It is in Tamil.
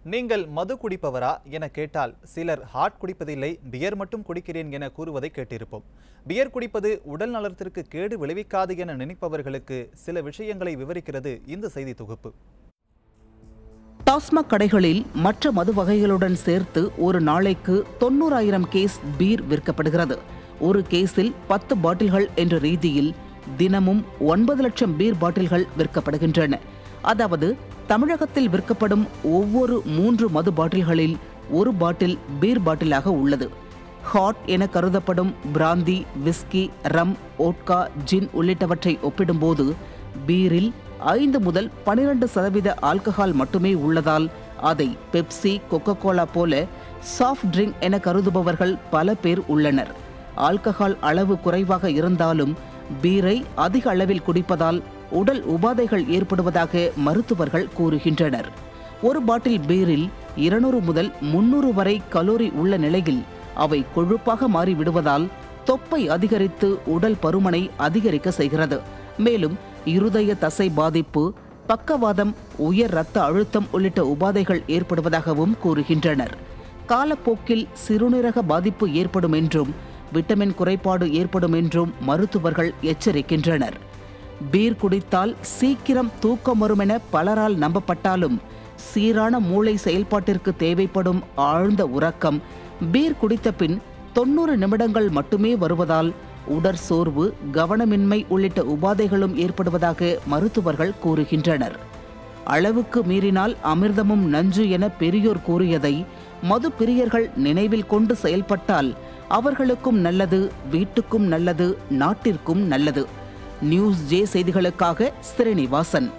நீங்கள் மது குடிப்பவரா என கேட்டால் சிலர் ஹாட் குடிப்பதில்லை பியர் மட்டும் குடிக்கிறேன் என கூறுவதை கேட்டிருப்போம் பியர் குடிப்பது உடல் நலத்திற்கு கேடு விளைவிக்காது என நினைப்பவர்களுக்கு சில விஷயங்களை விவரிக்கிறது இந்த செய்தி தொகுப்பு டாஸ்மாக் கடைகளில் மற்ற மது வகைகளுடன் சேர்த்து ஒரு நாளைக்கு தொண்ணூறாயிரம் கேஸ் பீர் விற்கப்படுகிறது ஒரு கேஸில் பத்து பாட்டில்கள் என்ற ரீதியில் தினமும் ஒன்பது லட்சம் பீர் பாட்டில்கள் விற்கப்படுகின்றன அதாவது தமிழகத்தில் விற்கப்படும் ஒவ்வொரு மூன்று மது பாட்டில்களில் ஒரு பாட்டில் பீர் பாட்டிலாக உள்ளது ஹாட் என கருதப்படும் பிராந்தி விஸ்கி ரம் ஓட்கா ஜின் உள்ளிட்டவற்றை ஒப்பிடும்போது பீரில் ஐந்து முதல் பனிரெண்டு சதவீத ஆல்கஹால் மட்டுமே உள்ளதால் அதை பெப்சி கொக்கோ கோலா போல சாஃப்ட் ட்ரிங்க் என கருதுபவர்கள் பல பேர் உள்ளனர் ஆல்கஹால் அளவு குறைவாக இருந்தாலும் பீரை அதிக அளவில் குடிப்பதால் உடல் உபாதைகள் ஏற்படுவதாக மருத்துவர்கள் கூறுகின்றனர் ஒரு பாட்டில் பீரில் இருநூறு முதல் முன்னூறு வரை கலோரி உள்ள நிலையில் அவை கொழுப்பாக மாறிவிடுவதால் தொப்பை அதிகரித்து உடல் பருமனை அதிகரிக்க செய்கிறது மேலும் இருதய தசை பாதிப்பு பக்கவாதம் உயர் இரத்த அழுத்தம் உள்ளிட்ட உபாதைகள் ஏற்படுவதாகவும் கூறுகின்றனர் காலப்போக்கில் சிறுநீரக பாதிப்பு ஏற்படும் என்றும் விட்டமின் குறைபாடு ஏற்படும் என்றும் மருத்துவர்கள் எச்சரிக்கின்றனர் பீர் குடித்தால் சீக்கிரம் தூக்கம் வரும் என பலரால் நம்பப்பட்டாலும் சீரான மூளை செயல்பாட்டிற்கு தேவைப்படும் ஆழ்ந்த உறக்கம் பீர் குடித்த பின் தொண்ணூறு நிமிடங்கள் மட்டுமே வருவதால் உடற்சோர்வு கவனமின்மை உள்ளிட்ட உபாதைகளும் ஏற்படுவதாக மருத்துவர்கள் கூறுகின்றனர் அளவுக்கு மீறினால் அமிர்தமும் நஞ்சு என பெரியோர் கூறியதை மது பிரியர்கள் நினைவில் கொண்டு செயல்பட்டால் அவர்களுக்கும் நல்லது வீட்டுக்கும் நல்லது நாட்டிற்கும் நல்லது நியூஸ் ஜே செய்திகளுக்காக ஸ்ரீனிவாசன்